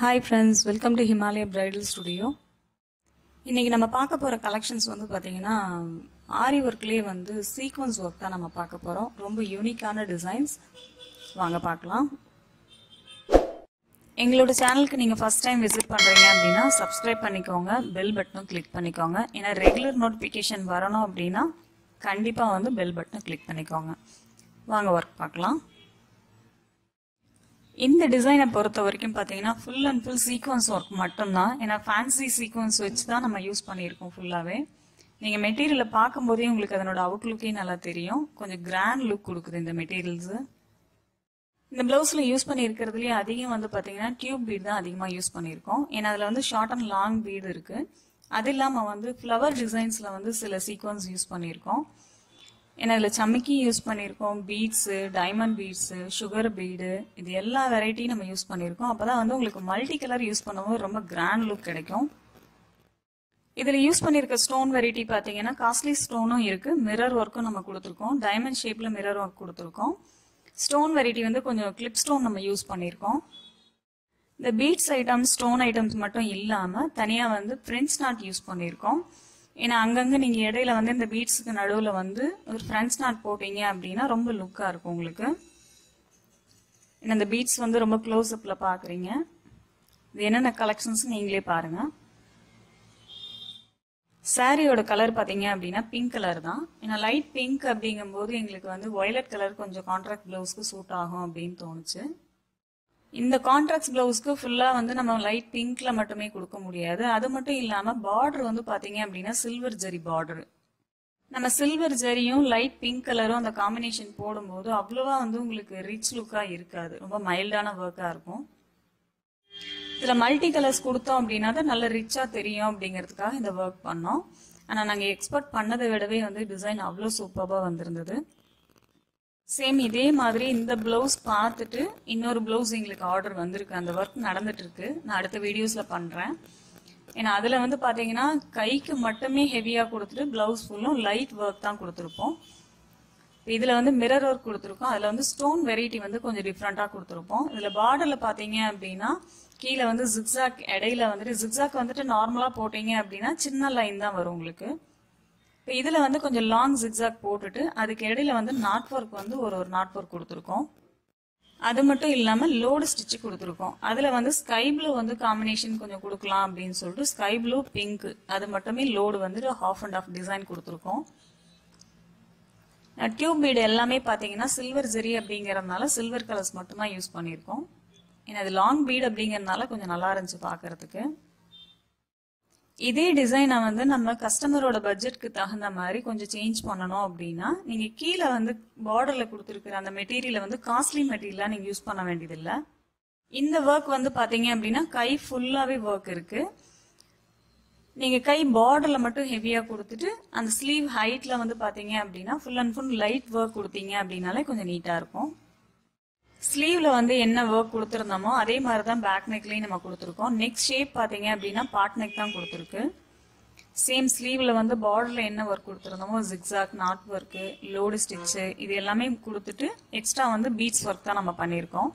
hi friends welcome to Himalaya bridal studio இன்றைக்கி நம்ம பார்க்க போகிற கலெக்ஷன்ஸ் வந்து பார்த்திங்கன்னா ஆரி ஒர்க்லேயே வந்து சீக்வன்ஸ் ஒர்க் தான் நம்ம பார்க்க போகிறோம் ரொம்ப யூனிக்கான டிசைன்ஸ் வாங்க பார்க்கலாம் எங்களோட சேனலுக்கு நீங்கள் ஃபஸ்ட் டைம் விசிட் பண்ணுறீங்க அப்படின்னா சப்ஸ்கிரைப் பண்ணிக்கோங்க பெல் பட்டனும் கிளிக் பண்ணிக்கோங்க ஏன்னா ரெகுலர் நோட்டிஃபிகேஷன் வரணும் அப்படின்னா கண்டிப்பாக வந்து பெல் பட்டனை கிளிக் பண்ணிக்கோங்க வாங்க ஒர்க் பார்க்கலாம் இந்த டிசைனை பொறுத்த வரைக்கும் பார்த்தீங்கன்னா full and full sequence work மட்டும்தான் ஏன்னா ஃபேன்சி சீக்வன்ஸ் வச்சு தான் நம்ம யூஸ் பண்ணியிருக்கோம் ஃபுல்லாகவே நீங்கள் மெட்டீரியலை பார்க்கும்போதே உங்களுக்கு அதனோட அவுட்லுக்கே நல்லா தெரியும் கொஞ்சம் கிராண்ட் லுக் கொடுக்குது இந்த மெட்டீரியல்ஸு இந்த ப்ளவுஸில் யூஸ் பண்ணியிருக்கிறதுலேயே அதிகம் வந்து பார்த்தீங்கன்னா டியூப் பீட் தான் அதிகமாக யூஸ் பண்ணியிருக்கோம் ஏன்னா அதில் வந்து ஷார்ட் அண்ட் லாங் பீடு இருக்குது அது இல்லாமல் வந்து ஃப்ளவர் டிசைன்ஸில் வந்து சில சீக்வன்ஸ் யூஸ் பண்ணியிருக்கோம் ஏன்னா இதில் சம்மிக்கி யூஸ் பண்ணியிருக்கோம் beads diamond beads sugar bead இது எல்லா வெரைட்டியும் நம்ம யூஸ் பண்ணியிருக்கோம் அப்போ தான் வந்து உங்களுக்கு மல்டி கலர் யூஸ் பண்ணும்போது ரொம்ப கிராண்ட் லுக் கிடைக்கும் இதில் யூஸ் பண்ணியிருக்க ஸ்டோன் வெரைட்டி பார்த்தீங்கன்னா காஸ்ட்லி ஸ்டோனும் இருக்குது மிரர் ஒர்க்கும் நம்ம கொடுத்துருக்கோம் டைமண்ட் ஷேப்பில் மிரர் ஒர்க் கொடுத்துருக்கோம் ஸ்டோன் வெரைட்டி வந்து கொஞ்சம் கிளிப் ஸ்டோன் நம்ம யூஸ் பண்ணியிருக்கோம் இந்த பீட்ஸ் ஐட்டம்ஸ் ஸ்டோன் ஐட்டம்ஸ் மட்டும் இல்லாமல் தனியாக வந்து ஃப்ரெண்ட்ஸ் நாட் யூஸ் பண்ணியிருக்கோம் ஏன்னா அங்கங்கே நீங்கள் இடையில வந்து இந்த பீட்ஸுக்கு நடுவில் வந்து ஒரு ஃப்ரெண்ட்ஸ் நாட் போட்டீங்க அப்படின்னா ரொம்ப லுக்காக இருக்கும் உங்களுக்கு ஏன்னா இந்த பீட்ஸ் வந்து ரொம்ப க்ளோஸ்அப்பில் பார்க்குறீங்க இது என்னென்ன கலெக்ஷன்ஸ் நீங்களே பாருங்கள் சாரியோட கலர் பார்த்தீங்க அப்படின்னா பிங்க் கலர் தான் ஏன்னா லைட் பிங்க் அப்படிங்கும்போது எங்களுக்கு வந்து ஒயலட் கலர் கொஞ்சம் கான்ட்ராக்ட் ப்ளவுஸ்க்கு சூட் ஆகும் அப்படின்னு தோணுச்சு இந்த கான்ட்ராக்ட் ப்ளவுஸ்க்கு ஃபுல்லாக வந்து நம்ம லைட் பிங்க்ல மட்டுமே கொடுக்க முடியாது அது மட்டும் இல்லாமல் பார்டர் வந்து பார்த்தீங்க அப்படின்னா சில்வர் ஜரி பார்டர் நம்ம சில்வர் ஜரியும் லைட் பிங்க் கலரும் அந்த காம்பினேஷன் போடும்போது அவ்வளோவா வந்து உங்களுக்கு ரிச் லுக்காக இருக்காது ரொம்ப மைல்டான ஒர்க்காக இருக்கும் இதில் மல்டி கலர்ஸ் கொடுத்தோம் அப்படின்னா தான் நல்ல ரிச்சாக தெரியும் அப்படிங்கிறதுக்காக இந்த ஒர்க் பண்ணோம் ஆனால் நாங்கள் எக்ஸ்பெக்ட் பண்ணதை விடவே வந்து டிசைன் அவ்வளோ சூப்பராக வந்திருந்தது சேம் இதே மாதிரி இந்த ப்ளவுஸ் பார்த்துட்டு இன்னொரு ப்ளவுஸ் எங்களுக்கு ஆர்டர் வந்திருக்கு அந்த ஒர்க் நடந்துட்டு இருக்கு நான் அடுத்த வீடியோஸில் பண்ணுறேன் ஏன்னா அதில் வந்து பார்த்தீங்கன்னா கைக்கு மட்டுமே ஹெவியாக கொடுத்துட்டு ப்ளவுஸ் ஃபுல்லும் லைட் ஒர்க் தான் கொடுத்துருப்போம் இதில் வந்து மிரர் ஒர்க் கொடுத்துருக்கோம் அதில் வந்து ஸ்டோன் வெரைட்டி வந்து கொஞ்சம் டிஃப்ரெண்ட்டாக கொடுத்துருப்போம் இதில் பார்டரில் பார்த்தீங்க அப்படின்னா கீழே வந்து ஜிக்ஸாக் இடையில வந்துட்டு ஜிக்ஸாக் வந்துட்டு நார்மலாக போட்டீங்க அப்படின்னா சின்ன லைன் தான் வரும் உங்களுக்கு இப்போ இதில் வந்து கொஞ்சம் லாங் ஜிக்ஸாக் போட்டுட்டு அதுக்கு இடையில வந்து நாட் ஒர்க் வந்து ஒரு ஒரு நாட் ஒர்க் கொடுத்துருக்கோம் அது மட்டும் இல்லாமல் லோடு ஸ்டிச்சு கொடுத்துருக்கோம் அதில் வந்து ஸ்கை ப்ளூ வந்து காம்பினேஷன் கொஞ்சம் கொடுக்கலாம் அப்படின்னு சொல்லிட்டு ஸ்கை ப்ளூ பிங்க் அது மட்டுமே லோடு வந்துட்டு ஹாஃப் அண்ட் ஆஃப் டிசைன் கொடுத்துருக்கோம் டியூப் பீடு எல்லாமே பார்த்தீங்கன்னா சில்வர் ஜெரி அப்படிங்கிறதுனால சில்வர் கலர்ஸ் மட்டும்தான் யூஸ் பண்ணியிருக்கோம் ஏன்னா அது லாங் பீட் அப்படிங்கிறதுனால கொஞ்சம் நல்லா இருந்துச்சு பார்க்கறதுக்கு இதே டிசைனை வந்து நம்ம கஸ்டமரோட பட்ஜெட்க்கு தகுந்த மாதிரி கொஞ்சம் சேஞ்ச் பண்ணணும் அப்படின்னா நீங்கள் கீழே வந்து பார்டரில் கொடுத்துருக்குற அந்த மெட்டீரியலை வந்து காஸ்ட்லி மெட்டீரியலாக நீங்கள் யூஸ் பண்ண வேண்டியதில்லை இந்த ஒர்க் வந்து பார்த்தீங்க அப்படின்னா கை ஃபுல்லாகவே ஒர்க் இருக்குது நீங்கள் கை பார்டரில் மட்டும் ஹெவியாக கொடுத்துட்டு அந்த ஸ்லீவ் ஹைட்டில் வந்து பார்த்தீங்க அப்படின்னா full and full light work கொடுத்தீங்க அப்படின்னாலே கொஞ்சம் நீட்டாக இருக்கும் ஸ்லீவில் வந்து என்ன ஒர்க் கொடுத்துருந்தோமோ அதே மாதிரி தான் பேக் நெக்லேயும் நம்ம கொடுத்துருக்கோம் நெக் ஷேப் பார்த்தீங்க அப்படின்னா பாட் நெக் தான் கொடுத்துருக்கு சேம் ஸ்லீவில் வந்து பார்டரில் என்ன ஒர்க் கொடுத்துருந்தோமோ zigzag knot work load stitch இது எல்லாமே கொடுத்துட்டு எக்ஸ்ட்ரா வந்து பீட்ஸ் ஒர்க் தான் நம்ம பண்ணியிருக்கோம்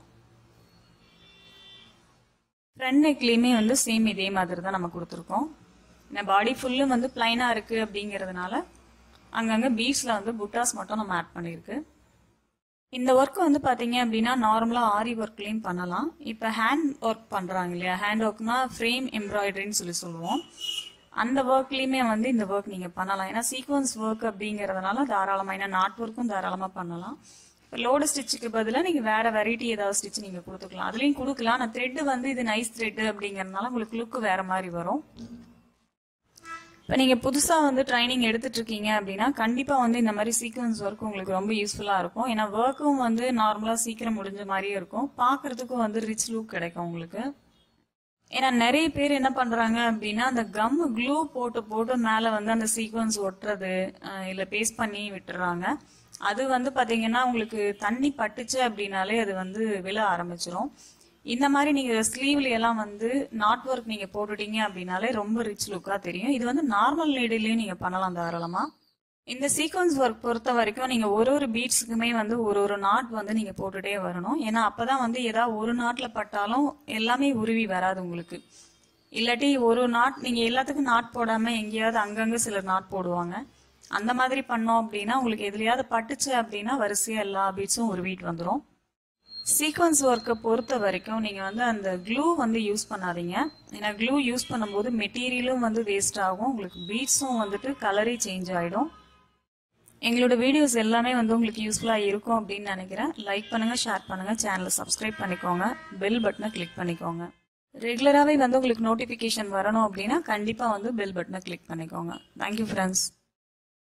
ஃப்ரண்ட் நெக்லேயுமே வந்து சேம் இதே மாதிரி தான் நம்ம கொடுத்துருக்கோம் ஏன்னா பாடி ஃபுல்லும் வந்து பிளைனாக இருக்குது அப்படிங்கிறதுனால அங்கங்கே பீட்ஸில் வந்து புட்டாஸ் மட்டும் நம்ம ஆட் பண்ணியிருக்கு இந்த ஒர்க் வந்து பார்த்தீங்க அப்படின்னா நார்மலாக ஆரி ஒர்க்லேயும் பண்ணலாம் இப்போ ஹேண்ட் ஒர்க் பண்ணுறாங்க இல்லையா ஹேண்ட் ஒர்க்னா ஃப்ரேம் எம்ப்ராய்டரின்னு சொல்லி சொல்லுவோம் அந்த ஒர்க்லேயுமே வந்து இந்த ஒர்க் நீங்கள் பண்ணலாம் ஏன்னா சீக்வன்ஸ் ஒர்க் அப்படிங்கிறதுனால தாராளமாக ஏன்னா நாட் ஒர்க்கும் தாராளமாக பண்ணலாம் இப்போ லோடு ஸ்டிச்சுக்கு பதிலாக நீங்கள் வேறு வெரைட்டி ஏதாவது ஸ்டிச் நீங்கள் கொடுத்துக்கலாம் அதுலேயும் கொடுக்கலாம் ஆனால் த்ரெட்டு வந்து இது நைஸ் த்ரெட்டு அப்படிங்கிறதுனால உங்களுக்கு லுக்கு வேறு மாதிரி வரும் இப்போ நீங்கள் புதுசாக வந்து ட்ரைனிங் எடுத்துட்டு இருக்கீங்க அப்படின்னா கண்டிப்பாக வந்து இந்த மாதிரி சீக்வன்ஸ் ஒர்க் உங்களுக்கு ரொம்ப யூஸ்ஃபுல்லாக இருக்கும் ஏன்னா ஒர்க்கும் வந்து நார்மலாக சீக்கிரம் முடிஞ்ச மாதிரியே இருக்கும் பார்க்குறதுக்கும் வந்து ரிச் லுக் கிடைக்கும் உங்களுக்கு ஏன்னா நிறைய பேர் என்ன பண்ணுறாங்க அப்படின்னா அந்த கம் க்ளூ போட்டு போட்டு மேலே வந்து அந்த சீக்வன்ஸ் ஒட்டுறது இல்லை பேஸ்ட் பண்ணி விட்டுறாங்க அது வந்து பார்த்தீங்கன்னா உங்களுக்கு தண்ணி பட்டுச்சு அப்படின்னாலே அது வந்து விழ ஆரம்பிச்சிரும் இந்த மாதிரி நீங்கள் ஸ்லீவ்ல எல்லாம் வந்து நாட் ஒர்க் நீங்கள் போட்டுட்டீங்க அப்படின்னாலே ரொம்ப ரிச் லுக்காக தெரியும் இது வந்து நார்மல் நீடிலையும் நீங்கள் பண்ணலாம் தாராளமாக இந்த சீக்வன்ஸ் ஒர்க் பொறுத்த வரைக்கும் நீங்க ஒரு ஒரு பீட்ஸுக்குமே வந்து ஒரு ஒரு நாட் வந்து நீங்க போட்டுட்டே வரணும் ஏன்னா அப்பதான் வந்து ஏதாவது ஒரு நாட்ல பட்டாலும் எல்லாமே உருவி வராது உங்களுக்கு இல்லாட்டி ஒரு நாட் நீங்க எல்லாத்துக்கும் நாட் போடாம எங்கேயாவது அங்கங்க சிலர் நாட் போடுவாங்க அந்த மாதிரி பண்ணோம் அப்படின்னா உங்களுக்கு எதுலயாவது பட்டுச்சு அப்படின்னா வரிசையா எல்லா பீட்ஸும் உருவிட்டு வந்துடும் சீக்வன்ஸ் ஒர்க்கை பொறுத்த வரைக்கும் நீங்கள் வந்து அந்த க்ளூ வந்து யூஸ் பண்ணாதீங்க ஏன்னா க்ளூ யூஸ் பண்ணும்போது மெட்டீரியலும் வந்து வேஸ்ட் ஆகும் உங்களுக்கு பீட்ஸும் வந்துட்டு கலரே சேஞ்ச் ஆகிடும் எங்களோட வீடியோஸ் எல்லாமே வந்து உங்களுக்கு யூஸ்ஃபுல்லாக இருக்கும் அப்படின்னு நினைக்கிறேன் லைக் பண்ணுங்கள் ஷேர் பண்ணுங்கள் சேனலை சப்ஸ்கிரைப் பண்ணிக்கோங்க பெல் பட்டனை கிளிக் பண்ணிக்கோங்க ரெகுலராகவே வந்து உங்களுக்கு நோட்டிஃபிகேஷன் வரணும் அப்படின்னா கண்டிப்பாக வந்து பெல் பட்டனை கிளிக் பண்ணிக்கோங்க தேங்க்யூ ஃப்ரெண்ட்ஸ்